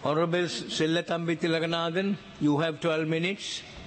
Honorable Sillatambi Tilaganathan, you have 12 minutes.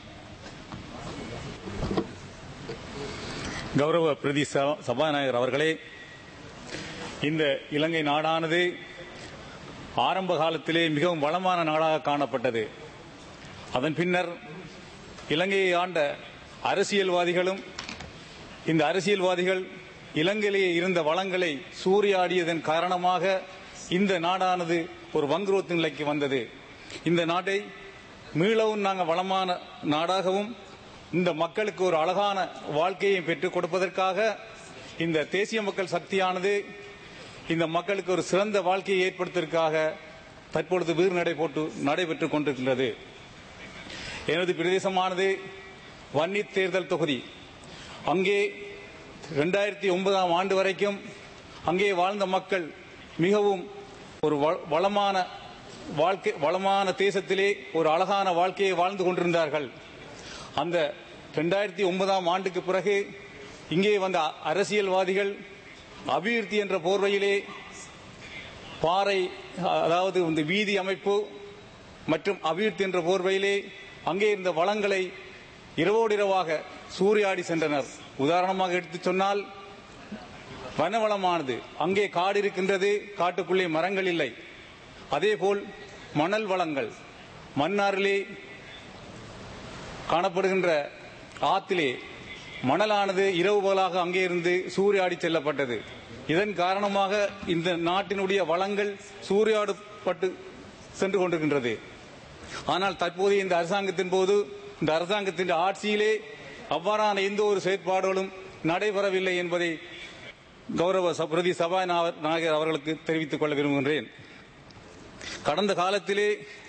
கௌரவ பிரதி ச- சபாநாயகர் அவர்களே இந்த இலங்கை நாடானது ஆரம்ப காலத்திலே மிகவும் வளமான நாடாக காணப்பட்டது அதன் பின்னர் இலங்கையை ஆண்ட அரசியல்வாதிகளும் இந்த அரசியல்வாதிகள் இலங்கையிலே இருந்த வளங்களை சூறையாடியதன் காரணமாக இந்த நாடானது ஒரு வங்குரோத்து நிலைக்கு வந்தது இந்த நாட்டை மீளவும் நாங்கள் வளமான நாடாகவும் இந்த மக்களுக்கு ஒரு அழகான வாழ்க்கையை பெற்றுக் கொடுப்பதற்காக இந்த தேசிய மக்கள் சக்தியானது இந்த மக்களுக்கு ஒரு சிறந்த வாழ்க்கையை ஏற்படுத்துவதற்காக தற்பொழுது வீறு நடை போட்டு நடைபெற்றுக் கொண்டிருக்கின்றது எனது பிரதேசமானது வன்னி தேர்தல் தொகுதி அங்கே ரெண்டாயிரத்தி ஒன்பதாம் ஆண்டு வரைக்கும் அங்கே வாழ்ந்த மக்கள் மிகவும் ஒரு வ- வளமான வாழ்க்கை வளமான தேசத்திலே ஒரு அழகான வாழ்க்கையை வாழ்ந்து கொண்டிருந்தார்கள் அந்த ரெண்டாயிரத்தி ஒன்பதாம் ஆண்டுக்கு பிறகு இங்கே வந்த அ- அரசியல்வாதிகள் அபிவிருத்தி என்ற போர்வையிலே பாறை அதாவது இந்த வீதி அமைப்பு மற்றும் அபிவிருத்தி என்ற போர்வையிலே அங்கே இருந்த வளங்களை இரவோடு இரவாக சூறையாடி சென்றனர் உதாரணமாக எடுத்துச் சொன்னால் வனவளமானது அங்கே காடு இருக்கின்றது காட்டுக்குள்ளே மரங்கள் இல்லை அதேபோல் மணல் வளங்கள் மன்னாரிலே காணப்படுகின்ற ஆத்திலே மணலானது இரவு பகலாக அங்கே இருந்து சூறையாடி செல்லப்பட்டது இதன் காரணமாக இந்த நாட்டினுடைய வளங்கள் சூறையாடப்பட்டு சென்று கொண்டிருக்கின்றது ஆனால் தற்போதைய இந்த அரசாங்கத்தின் போது இந்த அரசாங்கத்தின் ஆட்சியிலே அவ்வாறான எந்த ஒரு செயற்பாடுகளும் நடைபெறவில்லை என்பதை கௌரவ ச- பிரதி சபாநாயகர் அவர்களுக்கு தெரிவித்துக் கொள்ள விரும்புகின்றேன் கடந்த காலத்திலே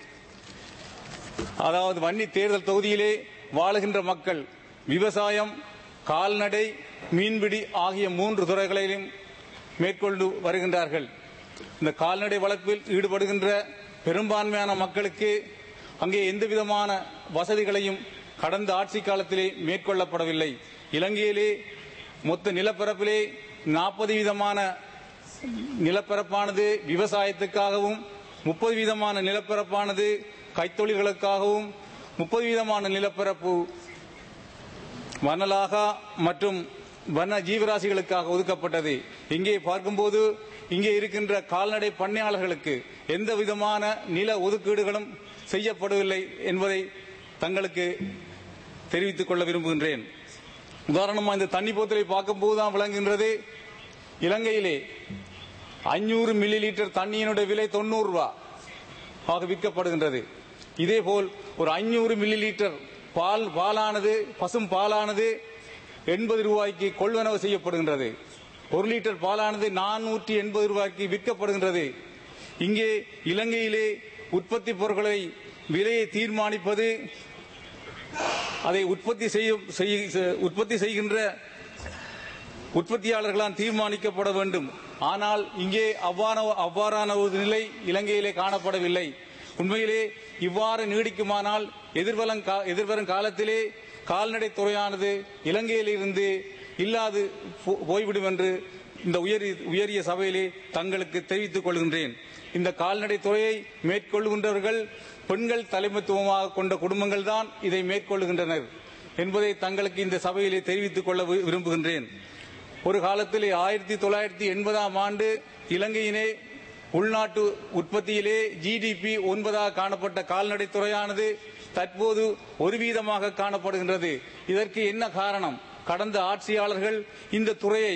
அதாவது வன்னி தேர்தல் தொகுதியிலே வாழுகின்ற மக்கள் விவசாயம் கால்நடை மீன்பிடி ஆகிய மூன்று துறைகளிலும் மேற்கொண்டு வருகின்றார்கள் இந்த கால்நடை வளர்ப்பில் ஈடுபடுகின்ற பெரும்பான்மையான மக்களுக்கு அங்கே எந்த விதமான வசதிகளையும் கடந்த ஆட்சி காலத்திலே மேற்கொள்ளப்படவில்லை இலங்கையிலே மொத்த நிலப்பரப்பிலே நாற்பது வீதமான நிலப்பரப்பானது விவசாயத்துக்காகவும் முப்பது வீதமான நிலப்பரப்பானது கைத்தொழில்களுக்காகவும் முப்பது வீதமான நிலப்பரப்பு வனலாகா மற்றும் வன ஜீவராசிகளுக்காக ஒதுக்கப்பட்டது இங்கே பார்க்கும்போது இங்கே இருக்கின்ற கால்நடை பண்ணையாளர்களுக்கு எந்த விதமான நில ஒதுக்கீடுகளும் செய்யப்படவில்லை என்பதை தங்களுக்கு தெரிவித்துக் கொள்ள விரும்புகின்றேன் உதாரணமா இந்த தண்ணி போத்தலை பார்க்கும்போது தான் விளங்குகின்றது இலங்கையிலே அஞ்சூறு மில்லி லிட்டர் தண்ணியினுடைய விலை தொண்ணூறு ரூபாய் ஆக விற்கப்படுகின்றது இதேபோல் ஒரு ஐநூறு மில்லி லிட்டர் பால் பாலானது பசும் பாலானது எண்பது ரூபாய்க்கு கொள்வனவு செய்யப்படுகின்றது ஒரு லிட்டர் பாலானது நானூற்றி எண்பது ரூபாய்க்கு விற்கப்படுகின்றது இங்கே இலங்கையிலே உற்பத்தி பொருட்களை விலையை தீர்மானிப்பது அதை உற்பத்தி செய்ய செய்ய- உற்பத்தி செய்கின்ற உற்பத்தியாளர்களால் தீர்மானிக்கப்பட வேண்டும் ஆனால் இங்கே அவ்வாறான அவ்வாறான ஒரு நிலை இலங்கையிலே காணப்படவில்லை உண்மையிலே இவ்வாறு நீடிக்குமானால் எதிர்வரும் கா- எதிர்வரும் காலத்திலே கால்நடை துறையானது இலங்கையிலிருந்து இல்லாது போ- போய்விடும் என்று இந்த உயரிய உயரிய சபையிலே தங்களுக்கு தெரிவித்துக் கொள்கின்றேன் இந்த கால்நடை துறையை மேற்கொள்கின்றவர்கள் பெண்கள் தலைமைத்துவமாக கொண்ட குடும்பங்கள் தான் இதை மேற்கொள்கின்றனர் என்பதை தங்களுக்கு இந்த சபையிலே தெரிவித்துக் கொள்ள வி- விரும்புகின்றேன் ஒரு காலத்திலே ஆயிரத்தி தொள்ளாயிரத்தி எண்பதாம் ஆண்டு இலங்கையிலே உள்நாட்டு உற்பத்தியிலே ஜிடிபி ஒன்பதாக காணப்பட்ட கால்நடை துறையானது தற்போது ஒரு வீதமாக காணப்படுகின்றது இதற்கு என்ன காரணம் கடந்த ஆட்சியாளர்கள் இந்த துறையை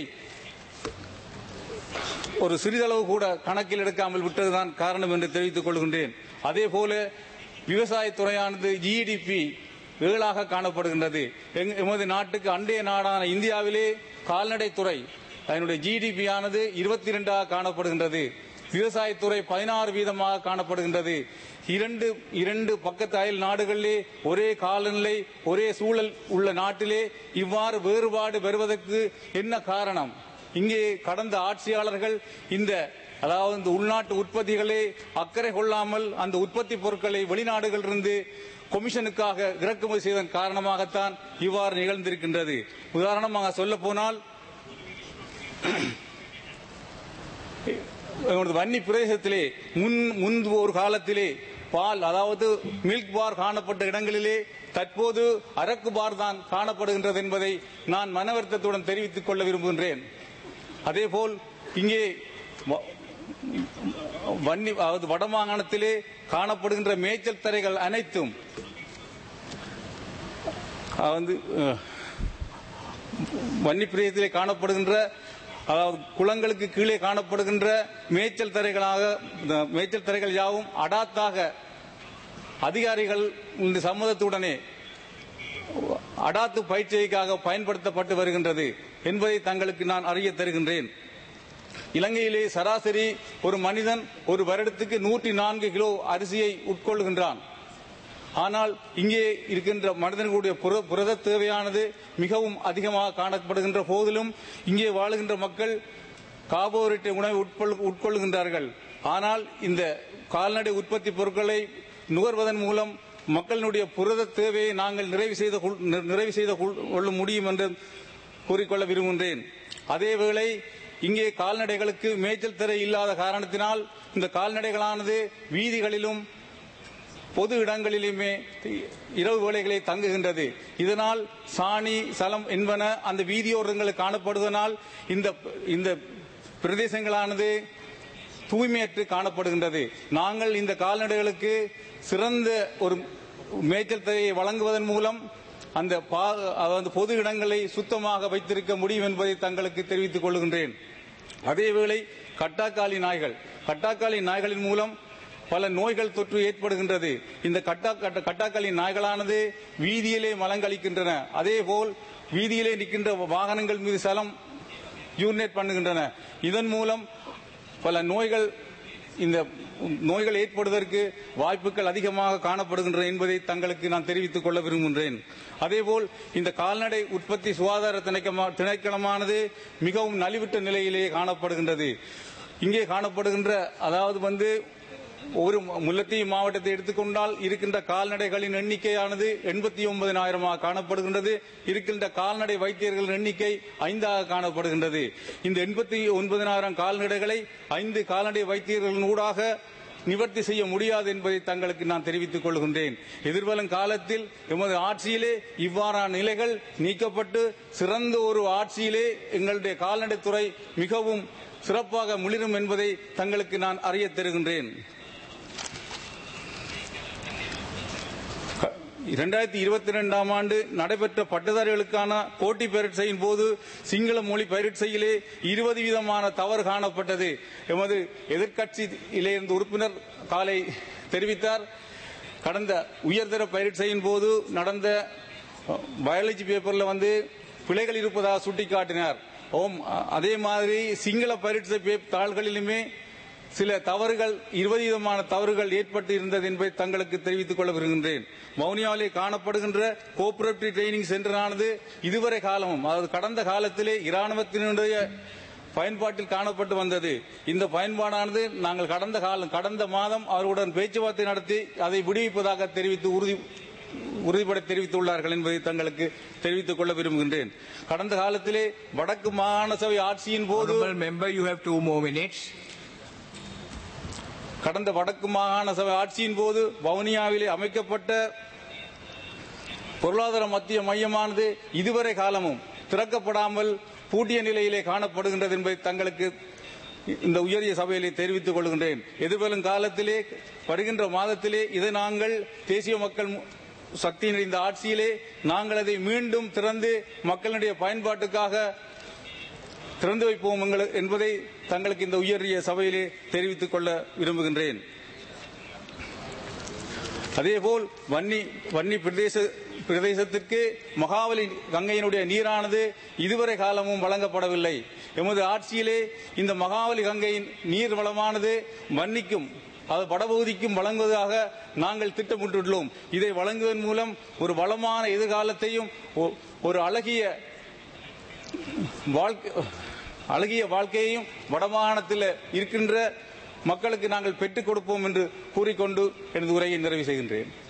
ஒரு சிறிதளவு கூட கணக்கில் எடுக்காமல் விட்டதுதான் காரணம் என்று தெரிவித்துக் கொள்கின்றேன் அதே போல விவசாயத்துறையானது ஜிடிபி ஏழாக காணப்படுகின்றது எங்க- எமது நாட்டுக்கு அண்டைய நாடான இந்தியாவிலே கால்நடை துறை அதனுடைய ஜிடிபி ஆனது இருபத்தி இரண்டாக காணப்படுகின்றது விவசாயத்துறை பதினாறு வீதமாக காணப்படுகின்றது இரண்டு இரண்டு பக்கத்து அயல் நாடுகளிலே ஒரே காலநிலை ஒரே சூழல் உள்ள நாட்டிலே இவ்வாறு வேறுபாடு பெறுவதற்கு என்ன காரணம் இங்கே கடந்த ஆட்சியாளர்கள் இந்த அதாவது இந்த உள்நாட்டு உற்பத்திகளை அக்கறை கொள்ளாமல் அந்த உற்பத்தி பொருட்களை வெளிநாடுகளிலிருந்து கொமிஷனுக்காக இறக்குமதி செய்ததன் காரணமாகத்தான் இவ்வாறு நிகழ்ந்திருக்கின்றது உதாரணமாக சொல்ல போனால் எமது வன்னி பிரதேசத்திலே முன் முன்பு ஒரு காலத்திலே பால் அதாவது மில்க் பார் காணப்பட்ட இடங்களிலே தற்போது அரக்கு பார் தான் காணப்படுகின்றது என்பதை நான் மனவருத்தத்துடன் தெரிவித்துக் கொள்ள விரும்புகின்றேன் அதேபோல் இங்கே வ- வன்னி அதாவது வடமாகாணத்திலே காணப்படுகின்ற மேய்ச்சல் தரைகள் அனைத்தும் அஹ், வந்து அஹ், வன்னி பிரதேசத்திலே காணப்படுகின்ற அதாவது குளங்களுக்கு கீழே காணப்படுகின்ற மேய்ச்சல் தரைகளாக இந்த மேய்ச்சல் தரைகள் யாவும் அடாத்தாக அதிகாரிகள் இந்த சம்மதத்துடனே அடாத்து பயிற்சிக்காக பயன்படுத்தப்பட்டு வருகின்றது என்பதை தங்களுக்கு நான் அறிய தருகின்றேன் இலங்கையிலே சராசரி ஒரு மனிதன் ஒரு வருடத்துக்கு நூற்றி நான்கு கிலோ அரிசியை உட்கொள்கின்றான் ஆனால் இங்கே இருக்கின்ற மனிதர்களுடைய புர புரத தேவையானது மிகவும் அதிகமாக காணப்படுகின்ற போதிலும் இங்கே வாழுகின்ற மக்கள் கார்போஹைட்ரேட் உணவை உட்கொள்- உட்கொள்கின்றார்கள் ஆனால் இந்த கால்நடை உற்பத்தி பொருட்களை நுகர்வதன் மூலம் மக்களினுடைய புரத தேவையை நாங்கள் நிறைவு செய்து கொள்- நி- நிறைவு செய்து கொள்- கொள்ள முடியும் என்று கூறிக்கொள்ள விரும்புகின்றேன் அதேவேளை இங்கே கால்நடைகளுக்கு மேய்ச்சல் திரை இல்லாத காரணத்தினால் இந்த கால்நடைகளானது வீதிகளிலும் பொது இடங்களிலுமே இரவு வேளைகளை தங்குகின்றது இதனால் சாணி சலம் என்பன அந்த வீதியோரங்களில் காணப்படுவதனால் இந்த இந்த பிரதேசங்களானது தூய்மையற்று காணப்படுகின்றது நாங்கள் இந்த கால்நடைகளுக்கு சிறந்த ஒரு மேய்ச்சல் தரையை வழங்குவதன் மூலம் அந்த பா- அதாவது பொது இடங்களை சுத்தமாக வைத்திருக்க முடியும் என்பதை தங்களுக்கு தெரிவித்துக் கொள்கின்றேன் அதேவேளை கட்டாக்காலி நாய்கள் கட்டாக்காலி நாய்களின் மூலம் பல நோய்கள் தொற்று ஏற்படுகின்றது இந்த கட்டா கட்ட- கட்டாக்காலி நாய்களானது வீதியிலே மலங்களிக்கின்றன அதேபோல் வீதியிலே நிற்கின்ற வாகனங்கள் மீது சலம் யூரினேட் பண்ணுகின்றன இதன் மூலம் பல நோய்கள் இந்த நோய்கள் ஏற்படுவதற்கு வாய்ப்புகள் அதிகமாக காணப்படுகின்றன என்பதை தங்களுக்கு நான் தெரிவித்துக் கொள்ள விரும்புகின்றேன் அதேபோல் இந்த கால்நடை உற்பத்தி சுகாதார திணைக்கமா- திணைக்களமானது மிகவும் நலிவிட்ட நிலையிலேயே காணப்படுகின்றது இங்கே காணப்படுகின்ற அதாவது வந்து ஒரு முல்லத்தீவு மாவட்டத்தை எடுத்துக்கொண்டால் இருக்கின்ற கால்நடைகளின் எண்ணிக்கையானது எண்பத்தி ஒன்பதினாயிரமாக காணப்படுகின்றது இருக்கின்ற கால்நடை வைத்தியர்களின் எண்ணிக்கை ஐந்தாக காணப்படுகின்றது இந்த எண்பத்தி ஒன்பதினாயிரம் கால்நடைகளை ஐந்து கால்நடை வைத்தியர்களின் ஊடாக நிவர்த்தி செய்ய முடியாது என்பதை தங்களுக்கு நான் தெரிவித்துக் கொள்கின்றேன் எதிர்வரும் காலத்தில் எமது ஆட்சியிலே இவ்வாறான நிலைகள் நீக்கப்பட்டு சிறந்த ஒரு ஆட்சியிலே எங்களுடைய கால்நடைத்துறை மிகவும் சிறப்பாக முளிரும் என்பதை தங்களுக்கு நான் அறிய தருகின்றேன் இரண்டாயிரத்தி இருபத்தி ரெண்டாம் ஆண்டு நடைபெற்ற பட்டதாரிகளுக்கான போட்டி பரீட்சையின் போது சிங்கள மொழி பரீட்சையிலே இருபது விதமான தவறு காணப்பட்டது எமது எதிர்க்கட்சியிலிருந்து உறுப்பினர் காலை தெரிவித்தார் கடந்த உயர்தர பரீட்சையின் போது நடந்த பயாலஜி பேப்பர்ல வந்து பிழைகள் இருப்பதாக சுட்டிக்காட்டினார் ஓம் அ- அதே மாதிரி சிங்கள பரீட்சை பே- தாள்களிலுமே சில தவறுகள் இருபது விதமான தவறுகள் ஏற்பட்டு இருந்தது என்பதை தங்களுக்கு தெரிவித்துக் கொள்ள விரும்புகின்றேன் வவுனியாவிலே காணப்படுகின்ற கோஆபரேட்டிவ் ட்ரைனிங் சென்டரானது இதுவரை காலமும் அதாவது கடந்த காலத்திலே இராணுவத்தினுடைய பயன்பாட்டில் காணப்பட்டு வந்தது இந்த பயன்பாடானது நாங்கள் கடந்த காலம் கடந்த மாதம் அவர்களுடன் பேச்சுவார்த்தை நடத்தி அதை விடுவிப்பதாக தெரிவித்து உறுதி உறுதிபட தெரிவித்துள்ளார்கள் என்பதை தங்களுக்கு தெரிவித்துக் கொள்ள விரும்புகின்றேன் கடந்த காலத்திலே வடக்கு மாகாண சபை ஆட்சியின் போது Honorable member, you have two more minutes. கடந்த வடக்கு மாகாண சபை ஆட்சியின் போது வவுனியாவிலே அமைக்கப்பட்ட பொருளாதார மத்திய மையமானது இதுவரை காலமும் திறக்கப்படாமல் பூட்டிய நிலையிலே காணப்படுகின்றது என்பதை தங்களுக்கு இந்த உயரிய சபையிலே தெரிவித்துக் கொள்கின்றேன் எதிர்வரும் காலத்திலே வருகின்ற மாதத்திலே இதை நாங்கள் தேசிய மக்கள் மு- சக்தி நிறைந்த ஆட்சியிலே நாங்கள் அதை மீண்டும் திறந்து மக்களுடைய பயன்பாட்டுக்காக திறந்து வைப்போம் எங்கள- என்பதை தங்களுக்கு இந்த உயரிய சபையிலே தெரிவித்துக் கொள்ள விரும்புகின்றேன் அதேபோல் வன்னி வன்னி பிரதேச பிரதேசத்திற்கு மகாவலி கங்கையினுடைய நீரானது இதுவரை காலமும் வழங்கப்படவில்லை எமது ஆட்சியிலே இந்த மகாவலி கங்கையின் நீர் வளமானது வன்னிக்கும் அது வடபகுதிக்கும் வழங்குவதாக நாங்கள் திட்டமிட்டுள்ளோம் இதை வழங்குவதன் மூலம் ஒரு வளமான எதிர்காலத்தையும் ஒ- ஒரு அழகிய வாழ்க்கை அழகிய வாழ்க்கையையும் வடமாகாணத்தில் இருக்கின்ற மக்களுக்கு நாங்கள் பெற்றுக் கொடுப்போம் என்று கூறிக்கொண்டு எனது உரையை நிறைவு செய்கின்றேன்